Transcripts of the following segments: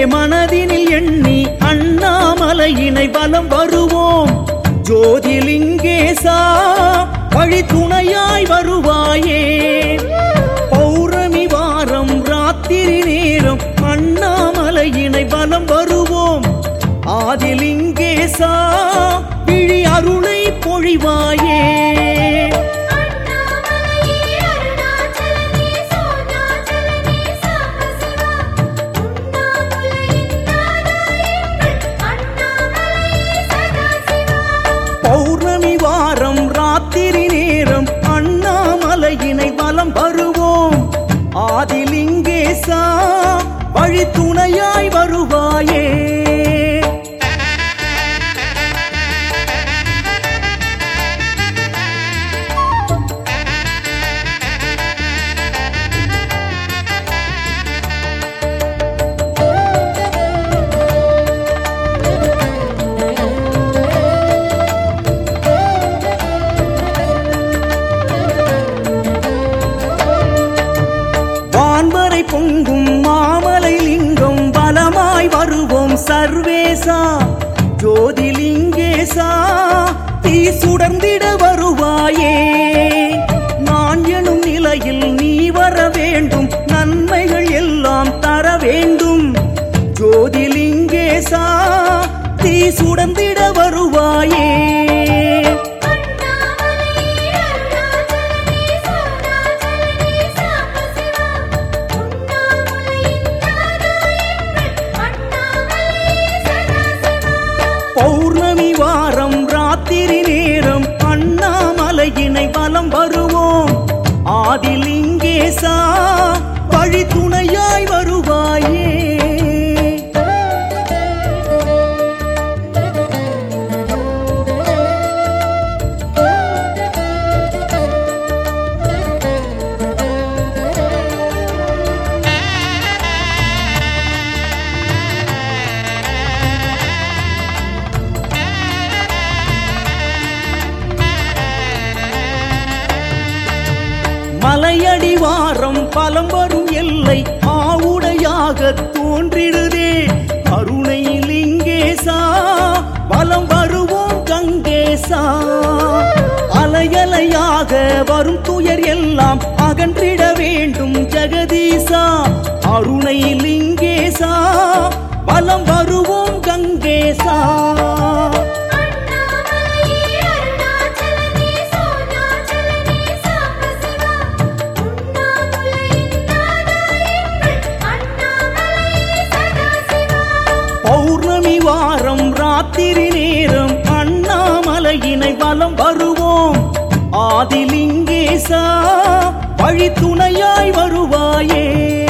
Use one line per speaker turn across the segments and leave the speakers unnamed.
மனதினில் எண்ணி அண்ணாமலையினை வலம் வருவோம் ஜோதிலிங்கேசா வழி துணையாய் வருவாயே பௌர்ணமி வாரம் ராத்திரி நேரம் அண்ணாமலையினை வலம் வருவோம் ஆதிலிங்கேசா விழி அருளை பொழிவாயே
அண்ணாமலையே அருணாச்சலனே சோணாச்சலனே சாம்பசிவா உண்ணாமுலையின் நாடாயங்கள் அண்ணாமலையே சதாசிவா
பௌர்ணமி வாரம் ராத்திரி நேரம் அண்ணாமலையினை வலம் வருவோம் ஆதிலிங்கேசா வழி துணையாய் வருவாயே வான்வரை பொங்கும் மாமலை லிங்கம் பலமாய் வருவோம் சர்வேசா ஜோதிலிங்கேசா தீ சுடர்ந்திட வருவாயே நான் எனும் நிலையில் நீ வர வேண்டும் நன்மைகள் எல்லாம் தர வேண்டும் ஜோதிலிங்கேசா தீ சுடர்ந்திட வருவாயே
அண்ணாமலையே அருணாச்சலனே சோணாச்சலனே சாம்பசிவா உண்ணாமுலையின் நாடாயங்கள் அண்ணாமலையே சதாசிவா
பௌர்ணமி வாரம் ராத்திரி நேரம் அண்ணாமலையினை வலம் வருவோம் ஆதிலிங்கேசா வழி துணையாய் வருவாயே மலையடிவாரம் பலம் வரும் எல்லை ஆவுடையாக தோன்றிடுதே கருணை லிங்கேசா பலம் வருவோம் கங்கேசா அலையலையாக வரும் துயர் எல்லாம் அகன்றிட வேண்டும் ஜெகதீசா அருணை லிங்கேசா பலம் வருவோம் கங்கேசா
அண்ணாமலையே அருணாச்சலனே சோணாச்சலனே சாம்பசிவா உண்ணாமுலையின் நாடாயங்கள் அண்ணாமலையே சதாசிவா
பௌர்ணமி வாரம் ராத்திரி நேரம் அண்ணாமலையினை வலம் வருவோம் ஆதிலிங்கேசா வழி துணையாய் வருவாயே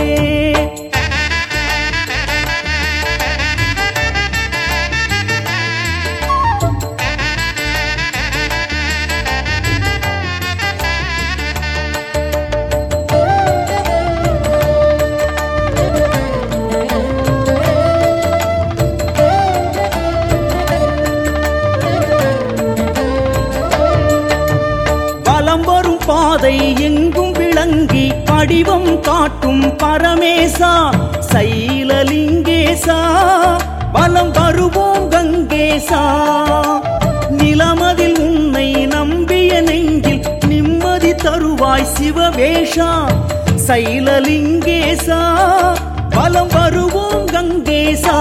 வலம் வரும் பாதை எங்கும் விளங்கி படிவம் காட்டும் பரமேசா சைலலிங்கேசா வலம் வருவோம் கங்கேசா நிலமதில் உன்னை நம்பிய நெஞ்சில் நிம்மதி தருவாய் சிவவேஷா சைலலிங்கேசா வலம் வருவோம் கங்கேசா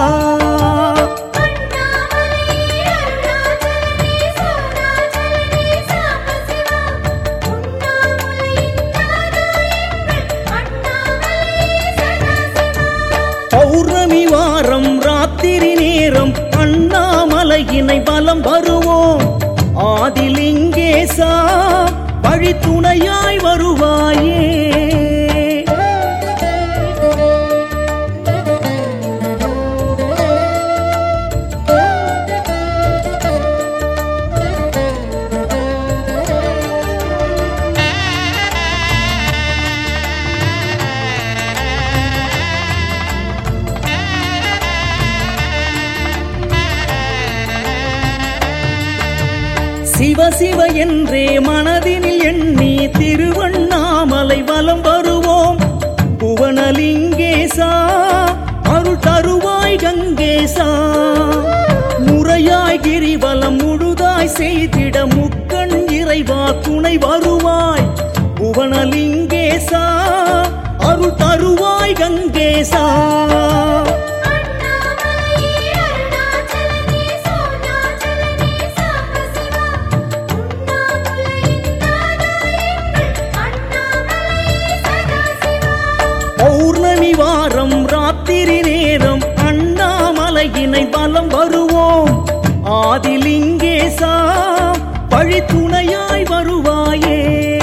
அண்ணாமலையே அருணாச்சலனே சோணாச்சலனே சாம்பசிவா உண்ணாமுலையின் நாடாயங்கள் அண்ணாமலையே சதாசிவா
பௌர்ணமி வாரம் ராத்திரி நேரம் அண்ணாமலையினை வலம் வருவோம் ஆதிலிங்கேசா வழி துணையாய் வருவாயே சிவ சிவ என்றே மனதினில் எண்ணி திருவண்ணாமலை வலம் வருவோம் புவனலிங்கேசா அருள் தருவாய் சர்வேசா முறையாய் கிரிவலம் முழுதாய் செய்திட முக்கண் இறைவா துணை வருவாய் புவனலிங்கேசா அருள் தருவாய் கங்கேசா
அண்ணாமலையே அருணாச்சலனே சோணாச்சலனே சாம்பசிவா உண்ணாமுலையின் நாதா எங்கள் அண்ணாமலையே சதாசிவா
பௌர்ணமி வாரம் ராத்திரி நேரம் அண்ணாமலையினை பலம் வருவோம் ஆதிலிங்கேசா பழி துணையாய் வருவாயே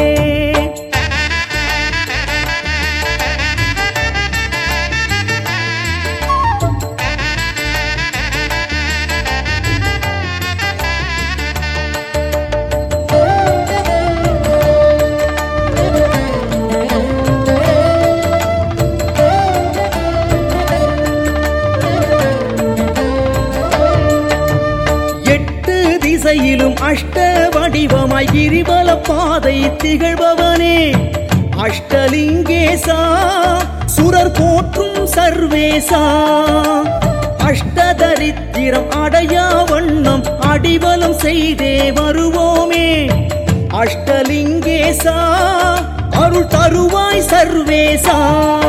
எட்டு திசையிலும் அஷ்ட வடிவமாய் கிரிவல பாதை திகழ்பவனே அஷ்டலிங்கேசா சுரர் போற்றும் சர்வேசா அஷ்டதரித்திரம் அடையா வண்ணம் அடிவலம் செய்தே வருவோமே அஷ்டலிங்கேசா அருள் தருவாய் சர்வேசா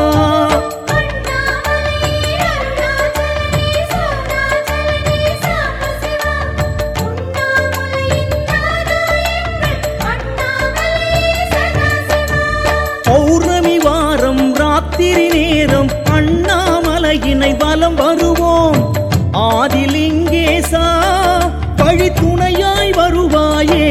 அண்ணாமலையே அருணாச்சலனே சோணாச்சலனே சாம்பசிவா உண்ணாமுலையின் நாதா எங்கள் அண்ணாமலையே சதாசிவா
பௌர்ணமி வாரம் ராத்திரி நேரம் அண்ணாமலையினை வலம் வருவோம் ஆதிலிங்கேசா வழி துணையாய் வருவாயே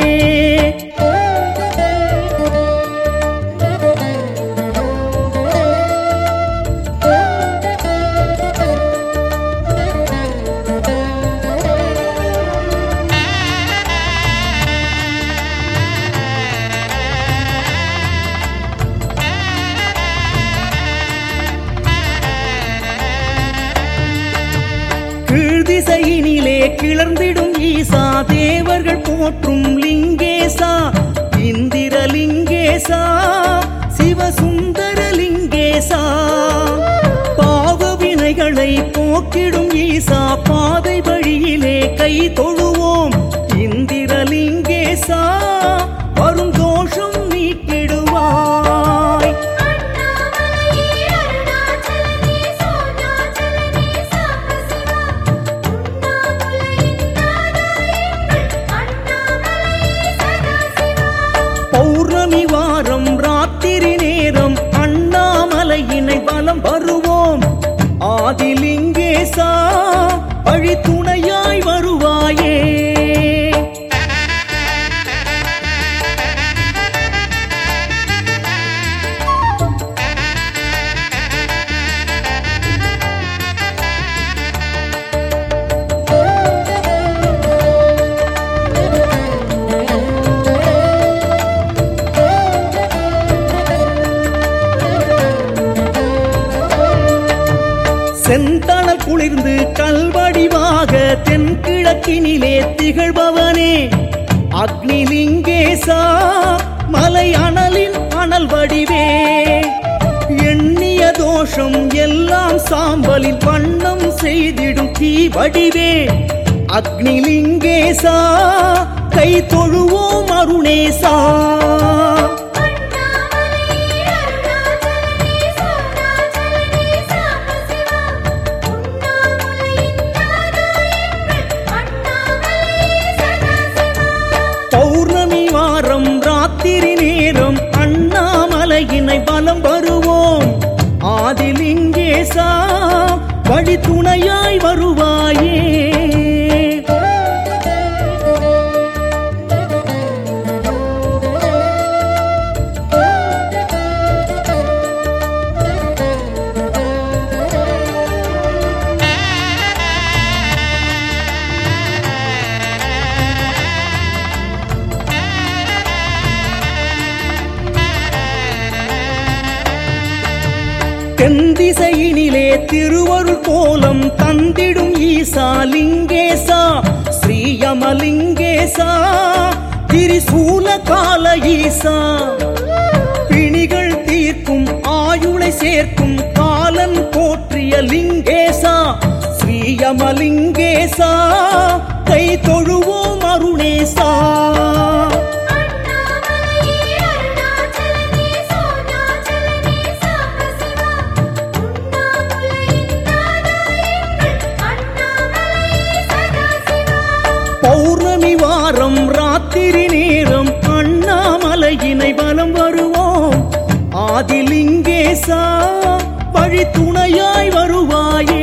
கீழ்திசையினிலே கிளர்ந்திடும் ஈசா தேவர்கள் போற்றும் லிங்கேசா இந்திரலிங்கேசா சிவசுந்தர லிங்கேசா பாவ வினைகளை போக்கிடும் ஈசா பாதை வழியிலே கை தொழுவோம் இந்திரலிங்கேசா வரும் தோஷம் நீக்கிடுவாய்
அண்ணாமலையே அருணாச்சலனே சோணாச்சலனே சாம்பசிவா உண்ணாமுலையின் நாதா எங்கள் அண்ணாமலையே சதாசிவா
பௌர்ணமி வாரம் ராத்திரி நேரம் அண்ணாமலையினை வலம் வருவோம் ஆதிலிங்கேசா வழி துணையாய் வருவாயே செந்தணல் குளிர்ந்து கல்வடிவாக தென்கிழக்கினிலே திகழ்பவனே அக்னிலிங்கேசா மலை அனலின் அனல் வடிவே எண்ணிய தோஷம் எல்லாம் சாம்பலில் வண்ணம் செய்திடும் தீ வடிவே அக்னிலிங்கேசா கை தொழுவோம் அருணேசா
அண்ணாமலையே அருணாச்சலனே சோணாச்சலனே சாம்பசிவா உண்ணாமுலையின் நாதா எங்கள் அண்ணாமலையே சதாசிவா
பௌர்ணமி வாரம் ராத்திரி நேரம் அண்ணாமலையினை வலம் வருவோம் ஆதிலிங்கேசா வழி துணையாய் வருவாயே தென்திசையினிலே திருவருள் கோலம் தந்திடும் ஈசா லிங்கேசா ஸ்ரீயமலிங்கேசா திரிசூல கால ஈசா பிணிகள் தீர்க்கும் ஆயுளை சேர்க்கும் காலன் போற்றிய லிங்கேசா ஸ்ரீ நியமலிங்கேசா கை தொழுவோம் அருணேசா
அண்ணாமலையே அருணாச்சலனே சோனாச்சலனே சாம்பசிவா உண்ணாமுலையின் நாதா எங்கள் அண்ணாமலையே சதாசிவா
பௌர்ணமி வாரம் ராத்திரி நேரம் அண்ணாமலையினை வலம் வருவோம் ஆதிலிங்கேசா வழி துணையாய் வருவாயே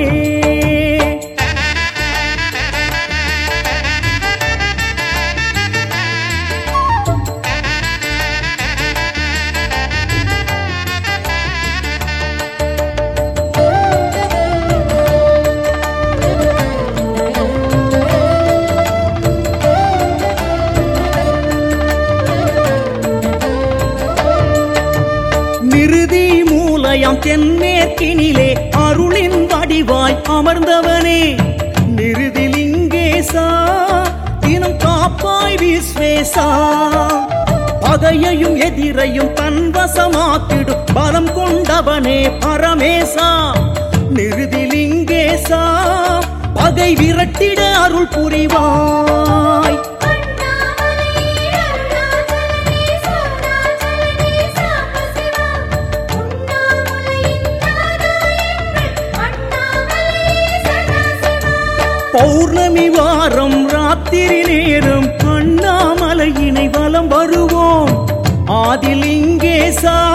நிருதி மூலயம் தென்மேற்கினிலே அருளின் வடிவாய் அமர்ந்தவனே நிருதிலிங்கேசா தினம் காப்பாய் விஸ்வேசா பகையையும் எதிரையும் தன்வசமாக்கிடும் பலம் கொண்டவனே பரமேசா நிருதிலிங்கேசா பகை விரட்டிட அருள் புரிவாய்
அண்ணாமலையே அருணாச்சலனே சோனாச்சலனே சாம்பசிவா உண்ணாமுலையின் நாதா எங்கள் அண்ணாமலையே சதாசிவா
பௌர்ணமி வாரம் ராத்திரி நேரம் அண்ணாமலையினை வலம் வருவோம் ஆதிலிங்கேசா